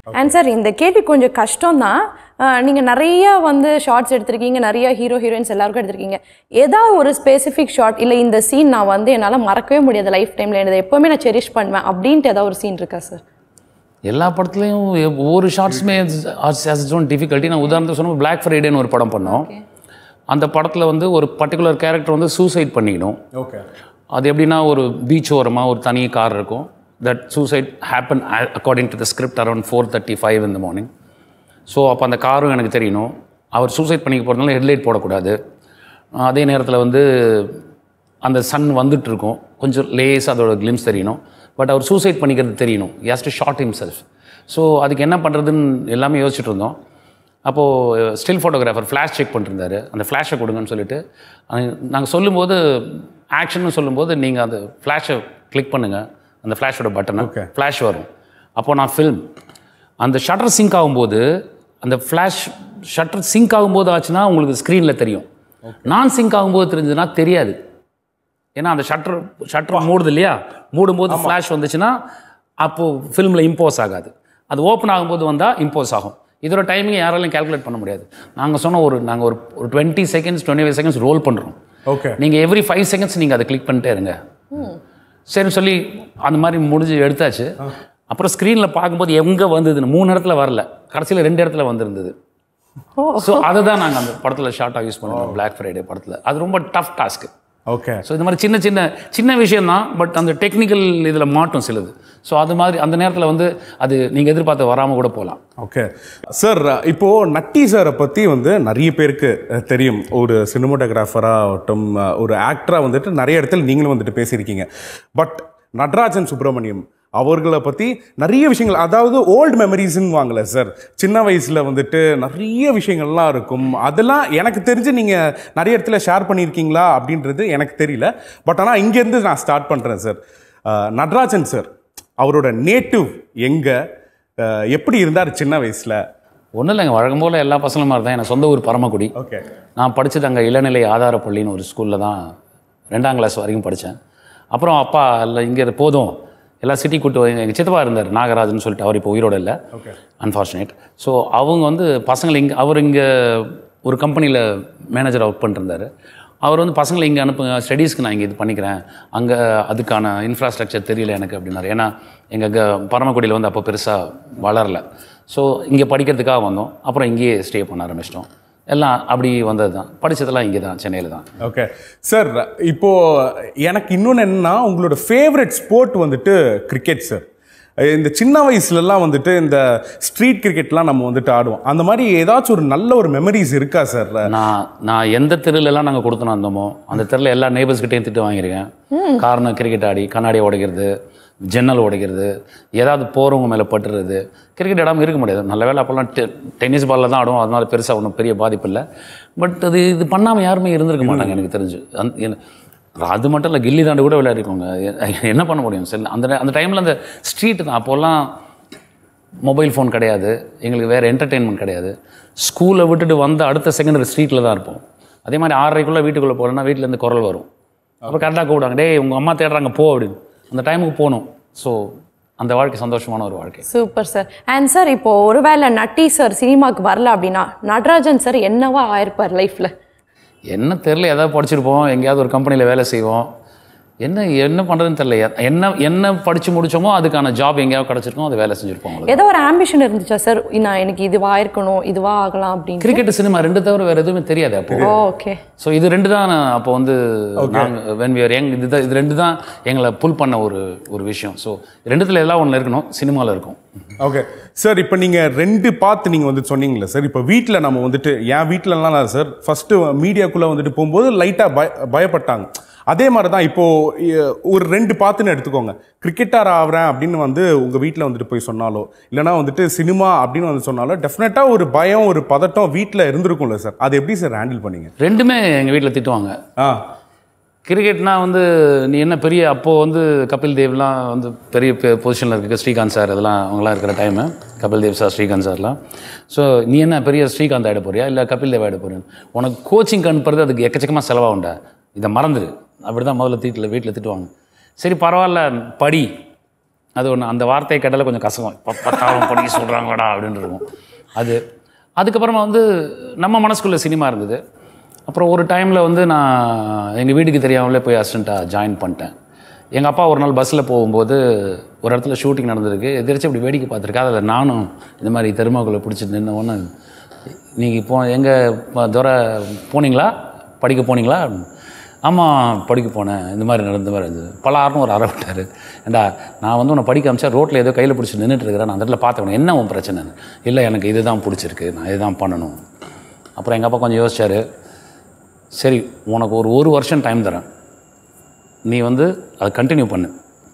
And sir இந்த கேள்வி கொஞ்சம் கஷ்டம் தான் நீங்கள் நிறைய வந்து ஷார்ட்ஸ் எடுத்திருக்கீங்க நிறைய ஹீரோ ஹீரோயின்ஸ் எல்லாருக்கும் எடுத்திருக்கீங்க ஏதாவது ஒரு ஸ்பெசிஃபிக் ஷாட் இல்லை இந்த சீன் நான் வந்து என்னால் மறக்கவே முடியாது லைஃப் டைமில் எனக்கு எப்போவுமே நான் செரிஷ் பண்ணுவேன் அப்படின்ட்டு ஏதாவது ஒரு சீன் இருக்கா சார் எல்லா படத்துலையும் எ- ஒவ்வொரு ஷார்ட்ஸுமே ஹேஸ் ஓன் டிஃபிகல்ட்டி நான் உதாரணத்துக்கு சொன்ன பிளாக் ஃப்ரைடேன்னு ஒரு படம் பண்ணோம் அந்த படத்தில் வந்து ஒரு பர்டிகுலர் கேரக்டர் வந்து சூசைட் பண்ணிக்கணும் ஓகே அது எப்படின்னா ஒரு பீச் ஓரமாக ஒரு தனி கார் இருக்கும் that suicide happen according to the script around four thirty five இந்த மார்னிங் ஸோ அப்போ அந்த காரும் எனக்கு தெரியணும் அவர் சூசைட் பண்ணிக்க போகிறதுனால ஹெட்லைட் போடக்கூடாது அஹ் அதே நேரத்தில் வந்து அந்த சன் வந்துட்டு இருக்கும் கொஞ்சம் லேஸ் அதோட கிளிம்ஸ் தெரியணும் பட் அவர் சூசைட் பண்ணிக்கிறது தெரியணும் has to shoot himself so அதுக்கு என்ன பண்ணுறதுன்னு எல்லாமே யோசிச்சுட்டு இருந்தோம் அப்போது ஸ்டில் ஃபோட்டோகிராஃபர் ஃப்ளாஷ் செக் பண்ணிருந்தாரு அந்த ஃப்ளாஷை கொடுங்கன்னு சொல்லிட்டு நாங்கள் சொல்லும்போது ஆக்ஷன்னு சொல்லும்போது நீங்கள் அந்த ஃப்ளாஷை கிளிக் பண்ணுங்கள் அந்த ஃப்ளாஷோட பட்டனை Okay. ஃப்ளாஷ் வரும் அப்போது நான் ஃபில்ம் அந்த ஷட்டர் சிங்க் ஆகும்போது அந்த ஃப்ளாஷ் ஷட்டர் சிங்க் ஆகும்போது ஆச்சுன்னா உங்களுக்கு ஸ்க்ரீனில் தெரியும் நான் சிங்க் ஆகும்போது தெரிஞ்சதுன்னா தெரியாது ஏன்னா அந்த ஷட்டர் ஷட்டர் மூடுது இல்லையா மூடும்போது ஃப்ளாஷ் வந்துச்சுன்னா அப்போது ஃபிலிமில் இம்போஸ் ஆகாது அது ஓப்பன் ஆகும்போது வந்தால் இம்போஸ் ஆகும் இதோட டைமிங் யாராலையும் கால்குலேட் பண்ண முடியாது நாங்கள் சொன்ன ஒரு நாங்கள் ஒரு ஒரு twenty seconds twenty five seconds roll பண்ணுறோம் ஓகே நீங்கள் எவ்ரி ஃபைவ் செகண்ட்ஸ் நீங்கள் அதை கிளிக் பண்ணிட்டே இருங்க சரின்னு சொல்லி அந்த மாதிரி முடிஞ்சு எடுத்தாச்சு அப்புறம் ஸ்க்ரீனில் பார்க்கும்போது எங்கே வந்ததுன்னு மூணு இடத்துல வரல கடைசியில் ரெண்டு இடத்துல வந்திருந்தது ஸோ அதை தான் நாங்கள் அந்த படத்தில் ஷார்ட்டாக யூஸ் பண்ணுவோம் Black ஃப்ரைடே படத்தில் அது ரொம்ப டஃப் டாஸ்க்கு ஓகே ஸோ இந்த மாதிரி சின்ன சின்ன சின்ன விஷயம் தான் பட் அந்த டெக்னிக்கல் இதில் மாட்டும் சிலது ஸோ அது மாதிரி அந்த நேரத்தில் வந்து அது நீங்கள் எதிர்பார்த்து வராமல் கூட போகலாம் ஓகே சார் இப்போ நட்டி சாரை பற்றி வந்து நிறைய பேருக்கு அஹ், தெரியும் ஒரு சினிமோட்டோகிராஃபராகட்டும் ஒரு ஆக்டராக வந்துட்டு நிறைய இடத்துல நீங்களும் வந்துட்டு பேசியிருக்கீங்க பட் நடராஜன் சுப்பிரமணியம் அவர்களை பற்றி நிறைய விஷயங்கள் அதாவது ஓல்டு மெமரிஸ்ன்னு வாங்கல சார் சின்ன வயசில் வந்துட்டு நிறைய விஷயங்கள்லாம் இருக்கும் அதெல்லாம் எனக்கு தெரிஞ்சு நீங்கள் நிறைய இடத்துல ஷேர் பண்ணியிருக்கீங்களா அப்படின்றது எனக்கு தெரியல பட் ஆனால் இங்கேருந்து நான் ஸ்டார்ட் பண்ணுறேன் சார் நடராஜன் சார் அவரோட நேட்டிவ் எங்கே எப்படி இருந்தார் சின்ன வயசில் ஒன்றும் இல்லைங்க வழக்கம் போல் எல்லா பசங்களும் மாதிரி தான் எனக்கு சொந்த ஊர் பரமக்குடி ஓகே நான் படித்தது அங்கே இளநிலை ஆதார பள்ளின்னு ஒரு ஸ்கூலில் தான் ரெண்டாம் கிளாஸ் வரைக்கும் படித்தேன் அப்புறம் அப்பா இல்லை இங்கே இது போதும் எல்லாம் சிட்டி கூட்டு எங்கள் சித்தப்பா இருந்தார் நாகராஜன் சொல்லிட்டு அவர் இப்போ உயிரோட இல்லை ஓகே அன்ஃபார்ச்சுனேட் ஸோ அவங்க வந்து பசங்களை இங்கே அவர் இங்கே ஒரு கம்பெனியில் மேனேஜர் ஒர்க் பண்ணிருந்தாரு அவர் வந்து பசங்களை இங்கே அனுப்புங்க ஸ்டடீஸ்க்கு நான் இங்கே இது பண்ணிக்கிறேன் அங்கே அதுக்கான இன்ஃப்ராஸ்ட்ரக்சர் தெரியல எனக்கு அப்படின்னாரு ஏன்னா எங்கள் க பரமக்குடியில் வந்து அப்போ பெருசாக வளரல ஸோ இங்கே படிக்கிறதுக்காக வந்தோம் அப்புறம் இங்கேயே ஸ்டே பண்ண ஆரம்பிச்சிட்டோம் எல்லாம் அப்படி வந்தது தான் படித்ததெல்லாம் இங்கே தான் சென்னையில் தான் ஓகே சார் இப்போ எனக்கு இன்னொன்று என்னன்னா உங்களோட ஃபேவரட் ஸ்போர்ட் வந்துட்டு கிரிக்கெட் சார் இந்த சின்ன வயசுலலாம் வந்துட்டு இந்த ஸ்ட்ரீட் கிரிக்கெட்லாம் நம்ம வந்துட்டு ஆடுவோம் அந்த மாதிரி ஏதாச்சும் ஒரு நல்ல ஒரு மெமரிஸ் இருக்கா சார் நான் நான் எந்த தெருலெல்லாம் நாங்கள் கொடுத்துன்னு வந்தோமோ அந்த தெருல எல்லா நeighbours-கிட்டயும் திட்டு வாங்கியிருக்கேன் காரணம் கிரிக்கெட் ஆடி கண்ணாடி உடைக்கிறது ஜன்னல் உடைக்கிறது ஏதாவது போகிறவங்க மேலே பட்டுறது கிரிக்கெட் இடாமல் இருக்க முடியாது நல்ல வேளை அப்போல்லாம் டெ டென்னிஸ் பாலில் தான் ஆடுவோம் அதனால பெருசாக ஒன்றும் பெரிய பாதிப்பு இல்லை பட் அது இது பண்ணாமல் யாருமே இருந்திருக்க மாட்டாங்க எனக்கு தெரிஞ்சு அந் என்ன- அது மட்டும் இல்லை கில்லி தாண்டு கூட விளையாடிருக்கோங்க எ- என்ன பண்ண முடியும் சரி அந்த அந்த டைமில் அந்த ஸ்ட்ரீட் தான் அப்போல்லாம் மொபைல் ஃபோன் கிடையாது எங்களுக்கு வேறு என்டர்டெயின்மெண்ட் கிடையாது ஸ்கூலை விட்டுட்டு வந்த அடுத்த செகண்ட் ஸ்ட்ரீட்டில் தான் இருப்போம் அதே மாதிரி ஆறரைக்குள்ளே வீட்டுக்குள்ளே போகலன்னா வீட்டிலேருந்து குரல் வரும் அப்போ கரெக்டாக கூப்பிடுவாங்க டேய் உங்கள் அம்மா தேடுறாங்க போ அப்படின்னு அந்த டைமுக்கு போகணும் ஸோ அந்த வாழ்க்கை சந்தோஷமான ஒரு வாழ்க்கை சூப்பர் சார் அண்ட் சார் இப்போ ஒருவேளை நட்டி சார் சினிமாக்கு வரல அப்படின்னா நடராஜன் சார் என்னவா ஆயிருப்பார் லைஃப்ல என்ன தெரில ஏதாவது படிச்சிருப்போம் எங்கேயாவது ஒரு கம்பெனியில் வேலை செய்வோம் என்ன என்ன பண்ணுறதுன்னு தெரில என்ன என்ன படித்து முடிச்சோமோ அதுக்கான ஜாப் எங்கேயாவது கிடச்சிருக்கோம் அது வேலை செஞ்சுருப்போம் அவ்வளவுதான். ஏதோ ஒரு ஆம்பிஷன் இருந்துச்சா சார் நான் எனக்கு இதுவா இருக்கணும் இதுவா ஆகலாம் அப்படின்னு கிரிக்கெட் சினிமா ரெண்டு தவிர வேறு எதுவுமே தெரியாது அப்போ ஓகே ஸோ இது ரெண்டு தான் நான் அப்போ வந்து நாங்கள் வென் வியர் யங் இது தான் இது ரெண்டு தான் எங்களை புல் பண்ண ஒரு ஒரு விஷயம் ஸோ ரெண்டுத்தில் எல்லாம் ஒன்று இருக்கணும் சினிமாவில் இருக்கும் ஓகே சார் இப்போ நீங்கள் ரெண்டு பார்த்து நீங்கள் வந்து சொன்னீங்களே சார் இப்போ வீட்டில் நம்ம வந்துட்டு என் வீட்டிலலாம் நான் சார் ஃபஸ்ட்டு மீடியாக்குள்ளே வந்துட்டு போகும்போது லைட்டாக பய பயப்பட்டாங்க அதே மாதிரி தான் இப்போது ஒரு ரெண்டு பார்த்துன்னு எடுத்துக்கோங்க கிரிக்கெட்டர் ஆகிறேன் அப்படின்னு வந்து உங்கள் வீட்டில் வந்துட்டு போய் சொன்னாலோ இல்லைனா வந்துட்டு சினிமா அப்படின்னு வந்து சொன்னாலோ டெஃபினட்டாக ஒரு பயம் ஒரு பதட்டம் வீட்டில் இருந்திருக்கும்ல சார் அதை எப்படி சார் ஹேண்டில் பண்ணீங்க ரெண்டுமே எங்கள் வீட்டில் திட்டுவாங்க ஆ கிரிக்கெட்னா வந்து நீ என்ன பெரிய அப்போது வந்து கபில் தேவ்லாம் வந்து பெரிய பொசிஷனில் இருக்க ஸ்ரீகாந்த் சார் இதெல்லாம் அவங்களாம் இருக்கிற டைமு கபில் தேவ் சார் ஸ்ரீகாந்த் சார்லாம் ஸோ நீ என்ன பெரிய ஸ்ரீகாந்த் ஆகிட போறியா இல்லை கபில் தேவ் ஆகிட போறியா உனக்கு கோச்சிங் அனுப்புறது அதுக்கு எக்கச்சக்கமாக செலவாகுண்டா இதை மறந்துடு அப்படி தான் முதல்ல தீட்டில் வீட்டில் திட்டுவாங்க சரி பரவாயில்ல படி அது ஒன்று அந்த வார்த்தையை கேட்டாலே கொஞ்சம் கசகம் இப்போ பத்தாயிரம் படிக்க சொல்கிறாங்கடா அப்படின்னு இருக்கும் அது அதுக்கப்புறமா வந்து நம்ம மனசுக்குள்ளே சினிமா இருந்தது அப்புறம் ஒரு டைமில் வந்து நான் எங்கள் வீட்டுக்கு தெரியாமலே போய் அசிஸ்டண்ட்டாக ஜாயின் பண்ணிட்டேன் எங்கள் அப்பா ஒரு நாள் பஸ்ஸில் போகும்போது ஒரு இடத்துல ஷூட்டிங் நடந்திருக்கு எதிர்த்து இப்படி வேடிக்கை பார்த்துருக்கேன் அதில் நானும் இந்த மாதிரி தெருமாக்குள்ளே பிடிச்சிட்டு நின்ன உடனே நீங்கள் இப்போ எங்கே துறை போனீங்களா படிக்க போனீங்களா ஆமாம் படிக்க போனேன் இந்த மாதிரி நடந்த மாதிரி இருந்தது பலாருன்னு ஒரு அறை விட்டார் ஏண்டா நான் வந்து உன்னை படிக்க அமிச்சா ரோட்டில் ஏதோ கையில் பிடிச்சி நின்றுட்டு இருக்கிறேன் நான் அந்த இடத்துல பார்த்தேன் என்ன உன் பிரச்சனை இல்லை எனக்கு இதுதான் பிடிச்சிருக்கு நான் இதுதான் பண்ணணும் அப்புறம் எங்கள் அப்பா கொஞ்சம் யோசிச்சாரு சரி உனக்கு ஒரு ஒரு வருஷம் டைம் தரேன் நீ வந்து அதை கண்டினியூ பண்ணு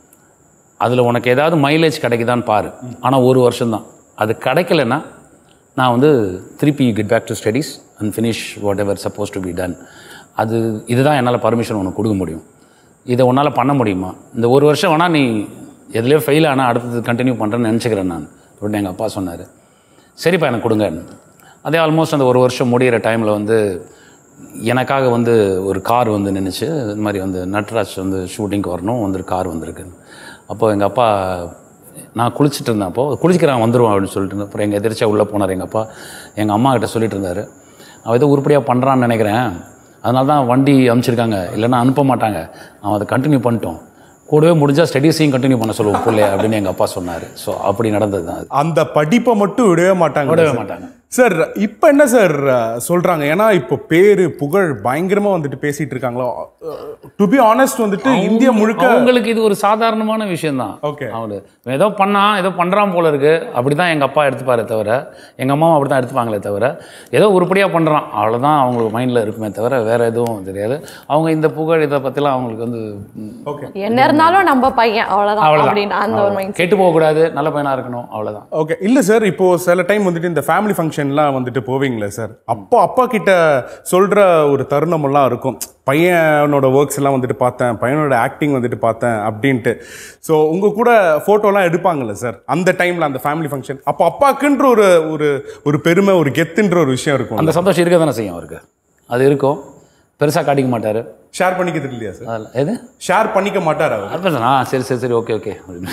அதில் உனக்கு ஏதாவது மைலேஜ் கிடைக்குதான்னு பாரு ஆனால் ஒரு வருஷம்தான் அது கிடைக்கலன்னா நான் வந்து திருப்பி get back to studies and finish whatever supposed to be done அது இதுதான் என்னால் பர்மிஷன் உனக்கு கொடுக்க முடியும் இதை உன்னால் பண்ண முடியுமா இந்த ஒரு வருஷம் வேணால் நீ எதுலேயோ ஃபெயில் ஆனால் அடுத்தது கண்டினியூ பண்ணுறேன்னு நினச்சிக்கிறேன் நான் அப்படின்னு எங்கள் அப்பா சொன்னார் சரிப்பா எனக்கு கொடுங்க அதே ஆல்மோஸ்ட் அந்த ஒரு வருஷம் முடிகிற டைமில் வந்து எனக்காக வந்து ஒரு கார் வந்து நின்றுச்சு இந்த மாதிரி வந்து நட்ராஜ் வந்து ஷூட்டிங்க்கு வரணும் வந்து கார் வந்திருக்கு அப்போ எங்கள் அப்பா நான் குளிச்சுட்டு இருந்தேன் அப்போ குளிச்சுக்கிறேன் வந்துடுவான் அப்படின்னு சொல்லிட்டு இருந்தேன் அப்புறம் எங்கள் எதிர்ச்சியாக உள்ளே போனார் எங்கள் அப்பா எங்கள் அம்மா கிட்ட சொல்லிட்டு இருந்தார் அவன் ஏதோ உருப்படியாக பண்ணுறான்னு நினைக்கிறேன் அதனால தான் வண்டி அனுப்பிச்சிருக்காங்க இல்லைன்னா அனுப்ப மாட்டாங்க அவன் அதை கண்டினியூ பண்ணிட்டோம் கூடவே முடிஞ்சால் ஸ்டடீஸையும் கண்டினியூ பண்ண சொல்லுவோம் பிள்ளைய அப்படின்னு எங்கள் அப்பா சொன்னார் ஸோ அப்படி நடந்தது தான் அது அந்த படிப்பை மட்டும் விடவே மாட்டாங்க விடவே சார். மாட்டாங்க சார் இப்போ என்ன சார் அஹ், சொல்றாங்க ஏன்னா இப்போ பேரு புகழ் பயங்கரமா வந்துட்டு பேசிட்டு இருக்காங்களோ டு பி ஆனஸ்ட் வந்துட்டு இந்தியா முழுக்க அவங்களுக்கு இது ஒரு சாதாரணமான விஷயம்தான் Okay. அவரு ஏதோ பண்ணான் ஏதோ பண்றான் போல இருக்கு அப்படிதான் எங்க அப்பா எடுத்துப்பாரே தவிர எங்க அம்மாவும் அப்படிதான் எடுத்துப்பாங்களே தவிர ஏதோ உருப்படியா பண்றான் அவ்வளவுதான் அவங்களுக்கு மைண்ட்ல இருக்குமே தவிர வேற எதுவும் தெரியாது அவங்க இந்த புகழ் இதை பத்திலாம் அவங்களுக்கு வந்து ம், ஓகே என்ன இருந்தாலும் நம்ம பையன் அவ்வளவுதான் அவ்வளவுதான் அப்படின்னு அந்த ஒரு மைண்ட் கெட்டு போக கூடாது நல்ல பையனா இருக்கணும் அவ்வளவுதான் ஓகே இல்ல சார் இப்போ சில டைம் வந்துட்டு இந்த ஃபேமிலி ஃபங்க்ஷன்லாம் வந்துட்டு போவீங்களே சார் அப்போ அப்பா கிட்ட சொல்ற ஒரு தருணம் எல்லாம் இருக்கும் பையனோட ஒர்க்ஸ் எல்லாம் வந்துட்டு பார்த்தேன் பையனோட ஆக்டிங் வந்துட்டு பார்த்தேன் அப்படின்ட்டு ஸோ உங்க கூட போட்டோலாம் எடுப்பாங்கல்ல சார் அந்த டைம்ல அந்த ஃபேமிலி ஃபங்க்ஷன் அப்போ அப்பாக்குன்ற ஒரு ஒரு ஒரு பெருமை ஒரு கெத்துன்ற ஒரு விஷயம் இருக்கும் அந்த சந்தோஷம் இருக்க தானே செய்யும் அவருக்கு அது இருக்கும் பெருசா காட்டிக்க மாட்டாரு ஷேர் பண்ணிக்கிறது இல்லையா சார் அதில் எது ஷேர் பண்ணிக்க மாட்டார் அவர் அது பேசுனா சரி சரி சரி ஓகே ஓகே அப்படின்னு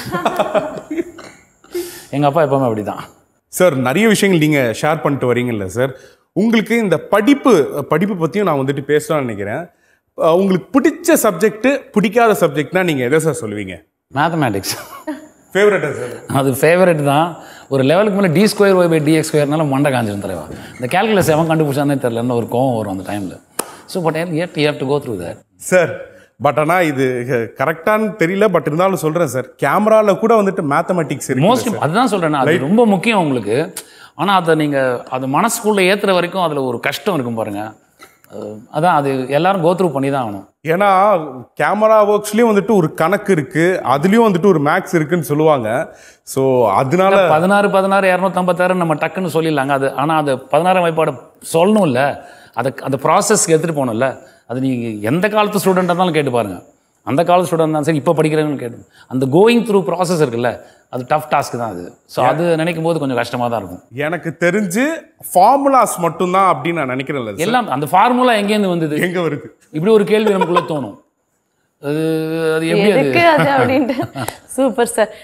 எங்க அப்பா எப்பவுமே அப்படிதான் சார் நிறைய விஷயங்கள் நீங்க ஷேர் பண்ணிட்டு வரீங்கல்ல சார் உங்களுக்கு இந்த படிப்பு படிப்பு பத்தியும் நான் வந்துட்டு பேசலாம்னு நினைக்கிறேன் அஹ் உங்களுக்கு பிடிச்ச சப்ஜெக்ட் பிடிக்காத சப்ஜெக்ட்னா நீங்க எதை சார் சொல்லுவீங்க மேத்தமேட்டிக்ஸ் ஃபேவரட்டா சார் அது ஃபேவரட் தான் ஒரு லெவலுக்கு மேலே d square y by d x ஸ்கொயர்னால மண்டை காஞ்சிரும் தலைவா இந்த கேல்குலஸ் எவன் கண்டுபிடிச்சானே தெரியலன்னு ஒரு கோவம் வரும் அந்த டைமில் so but yet you have to go through that sir but ஆனா இது கரெக்டான்னு தெரியல பட் இருந்தாலும் சொல்றேன் சார் கேமரால கூட வந்துட்டு மேத்தமெட்டிக்ஸ் இருக்கு மோஸ்ட் அதுதான் சொல்கிறேன் அது ரொம்ப முக்கியம் உங்களுக்கு ஆனால் அதை நீங்கள் அது மனசுக்குள்ளே ஏற்றுற வரைக்கும் அதில் ஒரு கஷ்டம் இருக்கும் பாருங்க அது- அதான் அது எல்லாரும் கோத்ரூ பண்ணி தான் ஆகணும் ஏன்னா கேமரா ஒர்க்ஸ்லயும் வந்துட்டு ஒரு கணக்கு இருக்கு அதுலயும் வந்துட்டு ஒரு மேக்ஸ் இருக்குன்னு சொல்லுவாங்க ஸோ அதனால பதினாறு பதினாறு இரநூத்தம்பத்தாறு நம்ம டக்குன்னு சொல்லிடலாங்க அது ஆனால் அது பதினாறாம் வாய்ப்பாடு சொல்லணும் இல்லை அதை அந்த ப்ராசஸ்க்கு எடுத்துகிட்டு போகணும்ல அது நீங்கள் எந்த காலத்து ஸ்டூடெண்ட்டாக இருந்தாலும் கேட்டு பாருங்க அந்த காலத்து ஸ்டூடெண்ட் தான் சரி இப்போ படிக்கிறேன்னு கேட்டு அந்த கோயிங் த்ரூ ப்ராசஸ் இருக்குல்ல அது டஃப் டாஸ்க் தான் அது ஸோ அது நினைக்கும் போது கொஞ்சம் கஷ்டமாக தான் இருக்கும் எனக்கு தெரிஞ்சு ஃபார்முலாஸ் மட்டும்தான் அப்படின்னு நான் நினைக்கிறேன்ல சார் எல்லாம் அந்த ஃபார்முலா எங்கேருந்து வந்தது எங்க வருது இப்படி ஒரு கேள்வி நமக்குள்ள தோணும் அது அது எப்படி அது எதுக்கு அது அப்படின்ட்டு சூப்பர் சார்